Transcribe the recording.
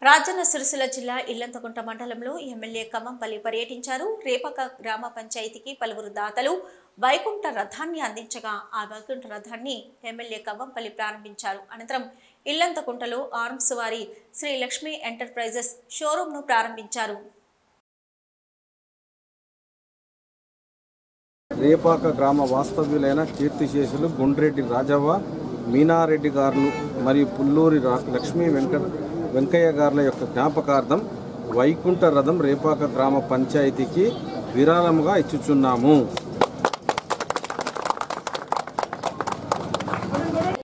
రాజన్న సిరిసిల్ల జిల్లా ఇల్లంతకుంట మండలంలో ఎమ్మెల్యే కమ్మంపల్లి పర్యటించారు రేపక గ్రామ పంచాయతీకి పలువురు దాతలు వైకుంఠ రథాన్ని అందించగా ఆ వైకుంఠ రథాన్ని ఎమ్మెల్యే కవ్వంపల్లి ప్రారంభించారు అనంతరం ఇల్లంతకుంటలో ఆర్మ్స్ వారి శ్రీ లక్ష్మీ ఎంటర్ప్రైజెస్ షోరూంను ప్రారంభించారు రేపాక గ్రామ వాస్తవ్యులైన కీర్తిశేషులు గుండ్రెడ్డి రాజవ్వ మీనారెడ్డి గారు మరియు పుల్లూరి రా- లక్ష్మీ వెంక వెంకయ్య గారుల యొక్క జ్ఞాపకార్థం వైకుంఠ రథం రేపాక గ్రామ పంచాయతీకి విరాళముగా ఇచ్చుచున్నాము